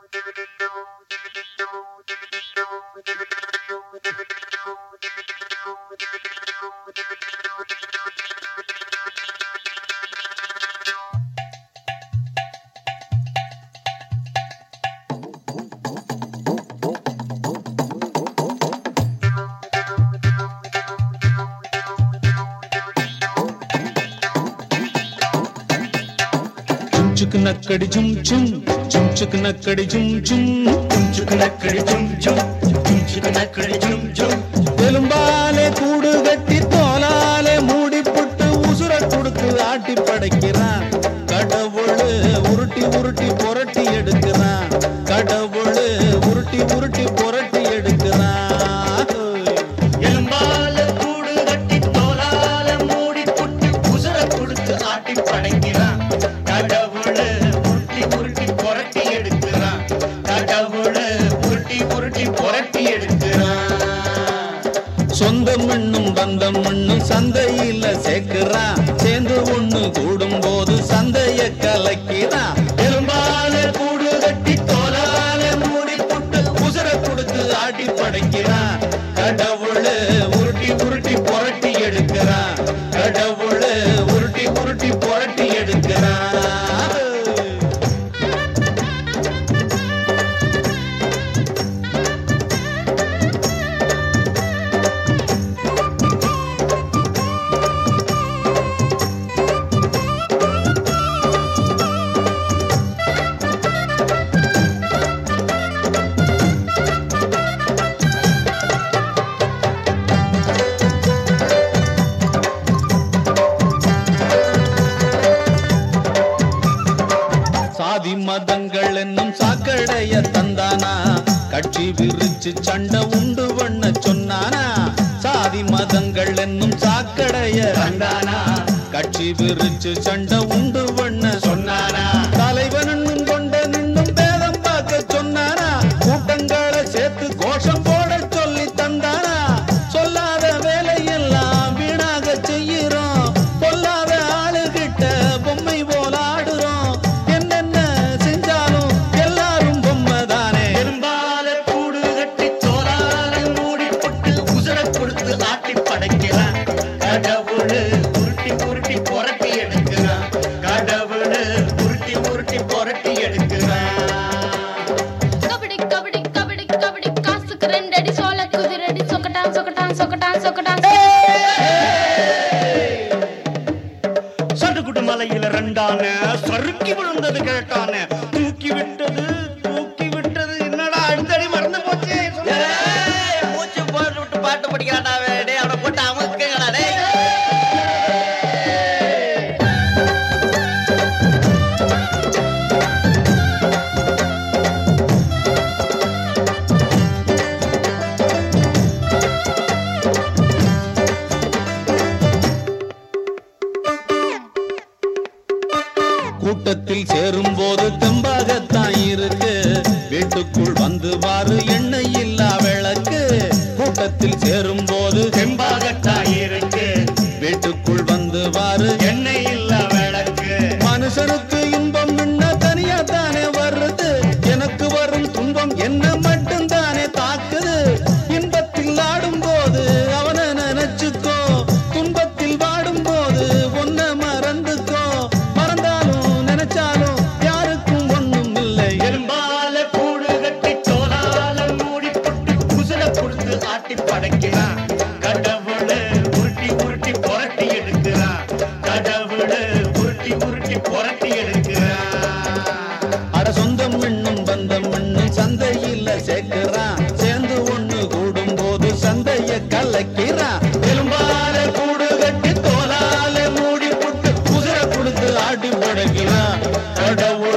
చుక్ నక్కడి జుమ్ జుమ్ జుమ్ చుక్ నక్కడి జుమ్ జుమ్ చుకునక్కడి జుమ్ జుమ్ చుకునక్కడి జుమ్ జుమ్ எலும்பாலே கூடு கட்டி தோலாலே மூடி புட்டு உசுர கொடுத்து ஆட்டி படைக்கிறான் கடவுள் உருட்டி உருட்டி புரட்டி எடுக்கிறான் கடவுள் உருட்டி உருட்டி புரட்டி எடுக்கிறான் எலும்பால கூடு கட்டி தோலால மூடி புட்டு உசுர கொடுத்து ஆட்டி படைக்கிறான் கடவுள உருட்டி உருட்டி புரட்டி எடுக்கிறான் கடவுள உருட்டி உருட்டி புரட்டி எடுக்கிறான் சொந்தம் மண்ணும் பந்தம் மண்ணும் சந்தையில சேர்க்கிறான் சேர்ந்து ஒண்ணு கூடும் போது சந்தைய கலக்கிறான் எலும்பால கூடு கட்டி தோலால மூடி புட்டு உசுர கொடுத்து ஆட்டி படைக்கிறான் கடவுள் உருட்டி உருட்டி புரட்டி எடுக்கிறான் கடவுள் உருட்டி உருட்டி புரட்டி எடுக்கிறான் சாதி மதங்கள் என்னும் சாக்கடைய தந்தானா கட்சி விரிச்சு சண்டை உண்டு பண்ண சொன்னானா சாதி மதங்கள் என்னும் சாக்கடைய கண்டானா கட்சி விரிச்சு சண்டை உண்டு பண்ண சொன்னானா தலைவன் என்னும் கொண்ட நின்னும் பேதம் பார்க்க சொன்னானா கூட்டங்களை சேர்த்து கோஷம் போட சொல்லி தந்தானா சொல்லாத வேலையெல்லாம் வீணாக செய்கிறோம் பொல்லாத ஆளுகிட்ட பொம்மை போல ஆடுறோம் என்னென்ன செஞ்சாலும் எல்லாரும் பொம்மை தானே பெரும்பால கூடு கட்டி தோலால மூடி புட்டு உசுர கொடுத்து ஆட்டி படைக்கிறான் கடவுளு உருட்டி உருட்டி புரட்டி எடுக்கிறான் கடவுளு உருட்டி உருட்டி புரட்டி எடுக்கிறான் கபடி கபடி கபடி கபடி காசுக்கு ரெண்டடி சோள குதிரடி சொக்கட்டான் சொக்கட்டான் சொக்கட்டான் சொக்கட்டான் சடுகுடு மலையில ரெண்டான சறுக்கி விழுந்தது கேட்டான தூக்கி விட்டது தூக்கி விட்டது என்னடா அடுத்தடி மறந்து போச்சே சொல்லு. மூச்சு போட்டு விட்டு பாட்டு படிக்கிறான்டா அவன். டேய் அவனை போட்டு அமுக்குங்கடா டேய் கூட்டத்தில் சேரும் போது தெம்பாகத்தான் இருக்கு வீட்டுக்குள் வந்து வாரு எண்ணெய் இல்லா விளக்கு கூட்டத்தில் சேரும் போது செம்பாகத்தான் இருக்கு வீட்டுக்குள் வந்து வாரு எண்ணெய் இல்ல விளக்கு மனுஷனுக்கு இன்பம் முன்ன தனியா தானே வருது எனக்கு வரும் துன்பம் என்ன மட்டும் தானே தாக்குது இன்பத்தில் ஆடும் போது அவனை நினைச்சுக்கோ துன்பத்தில் வாடும் போது ஒன்ன மறந்துக்கோ மறந்தாலும் நினைச்சாலும் யாருக்கும் ஒண்ணும் இல்லை எறும்பால கூடு கட்டி தோலால மூடி புட்டு குசல கொடுத்து ஆட்டி படைக்கிறான் கடவுளு உருட்டி உருட்டி புரட்டி எடுக்கிறான் கடவுளு உருட்டி உருட்டி புரட்டி எடுக்கிறான் அட சொந்தம் மின்னும் பந்தம் மின்னும் சந்தையில சேர்க்கிறான் சேர்ந்து ஒண்ணு கூடும் போது சந்தைய கலக்கிறான் எலும்பால கூடு கட்டி தோலால மூடி புட்டு குதிரை கொடுத்து ஆட்டி படைக்கிறான் கடவுள்